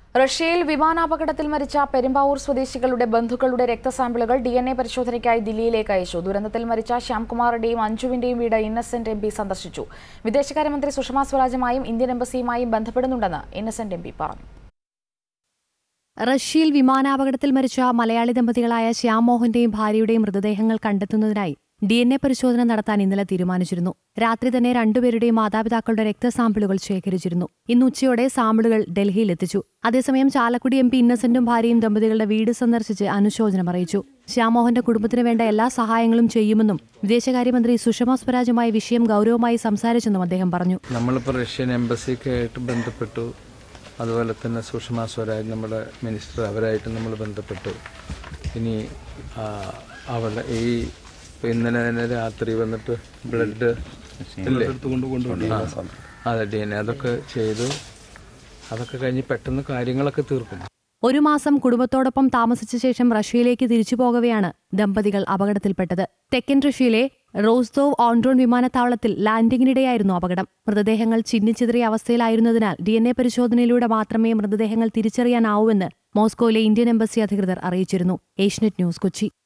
റഷ്യയിൽ വിമാനാപകടത്തിൽ മരിച്ച പെരുമ്പാവൂർ സ്വദേശികളുടെ ബന്ധുക്കളുടെ രക്തസാമ്പിളുകൾ ഡി എൻ എ പരിശോധനയ്ക്കായി ദില്ലിയിലേക്ക് അയച്ചു ദുരന്തത്തിൽ മരിച്ച ശ്യാംകുമാറിന്റെയും അഞ്ജുവിന്റെയും വീട് ഇന്നസെന്റ് എം പി സന്ദർശിച്ചു വിദേശകാര്യമന്ത്രി സുഷമ സ്വരാജുമായും ഇന്ത്യൻ എംബസിയുമായും ബന്ധപ്പെടുന്നുണ്ടെന്ന് ഇന്നസെന്റ് എം പി പറഞ്ഞു റഷ്യയിൽ വിമാനാപകടത്തിൽ മരിച്ച മലയാളി ദമ്പതികളായ ശ്യാം മോഹന്റെയും ഭാര്യയുടെയും മൃതദേഹങ്ങൾ കണ്ടെത്തുന്നതിനായി ഡി എൻ എ പരിശോധന നടത്താൻ ഇന്നലെ തീരുമാനിച്ചിരുന്നു രാത്രി തന്നെ രണ്ടുപേരുടെയും മാതാപിതാക്കളുടെ രക്തസാമ്പിളുകൾ ശേഖരിച്ചിരുന്നു ഇന്ന് ഉച്ചയോടെ സാമ്പിളുകൾ ഡൽഹിയിൽ എത്തിച്ചു അതേസമയം ചാലക്കുടി എം പി ഇന്നസെന്റും ഭാര്യയും ദമ്പതികളുടെ വീട് സന്ദർശിച്ച് അനുശോചനം അറിയിച്ചു ശ്യാമോഹന്റെ കുടുംബത്തിന് വേണ്ട എല്ലാ സഹായങ്ങളും ചെയ്യുമെന്നും വിദേശകാര്യമന്ത്രി സുഷമ സ്വരാജുമായി വിഷയം ഗൌരവമായി സംസാരിച്ചെന്നും അദ്ദേഹം പറഞ്ഞു നമ്മളിപ്പോൾ റഷ്യൻ എംബസിയൊക്കെ ആയിട്ട് ബന്ധപ്പെട്ടു അതുപോലെ തന്നെ സുഷമ സ്വരാജ് നമ്മുടെ മിനിസ്റ്റർ അവരായിട്ട് നമ്മൾ ബന്ധപ്പെട്ടു ഇനി ആ, അവരുടെ ഈ ഇപ്പൊ ഇന്നലെ തന്നെ രാത്രി വന്നിട്ട് ബ്ലഡ് ഇല്ലേ ആ, അതെ ഡി എൻ എ അതൊക്കെ ചെയ്തു അതൊക്കെ കഴിഞ്ഞ് പെട്ടെന്ന് കാര്യങ്ങളൊക്കെ തീർക്കും ഒരു മാസം കുടുംബത്തോടൊപ്പം താമസിച്ച ശേഷം റഷ്യയിലേക്ക് തിരിച്ചു പോകവെയാണ് ദമ്പതികൾ അപകടത്തിൽപ്പെട്ടത് തെക്കൻ റഷ്യയിലെ റോസ്തോവ് ഓൺഡ്രോൺ വിമാനത്താവളത്തിൽ ലാൻഡിങ്ങിനിടെയായിരുന്നു അപകടം മൃതദേഹങ്ങൾ ചിന്നിച്ചിതറിയ അവസ്ഥയിലായിരുന്നതിനാൽ ഡി എൻ എ പരിശോധനയിലൂടെ മാത്രമേ മൃതദേഹങ്ങൾ തിരിച്ചറിയാനാവൂവെന്ന് മോസ്കോയിലെ ഇന്ത്യൻ എംബസി അധികൃതർ അറിയിച്ചിരുന്നു ഏഷ്യനെറ്റ് ന്യൂസ് കൊച്ചി